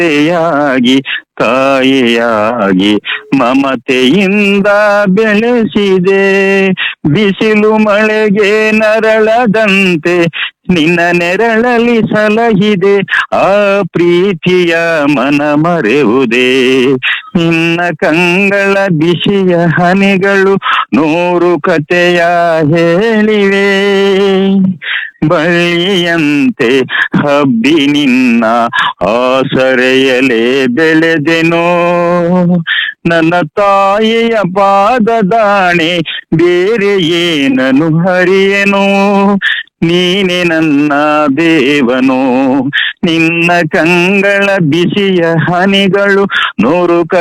ತಾಯಿಯಾಗಿ ತಾಯಿಯಾಗಿ ಮಮತೆಯಿಂದ ಬೆಳೆಸಿದೆ ಬಿಸಿಲು ಮಳೆಗೆ ನರಳದಂತೆ ನಿನ್ನ ನೆರಳಲಿ ಸಲಹಿದೆ ಆ ಪ್ರೀತಿಯ ಮನ ಮರೆವುದೇ ನಿನ್ನ ಕಂಗಳ ಬಿಸಿಯ ಹನಿಗಳು ನೂರು ಕಥೆಯ ಹೇಳಿವೆ ಬಳ್ಳಿಯಂತೆ ಹಬ್ಬಿ ನಿನ್ನ ಆಸರೆಯಲೇ ಬೆಳೆದೆನೋ ನನ್ನ ತಾಯಿಯ ಪಾದದಾಣೆ ಬೇರೆ ಏನನು ಹರಿಯೆನೋ ನೀನೆ ನನ್ನ ದೇವನು ನಿನ್ನ ಕಂಗಳ ಬಿಸಿಯ ಹನಿಗಳು ನೂರು ಕ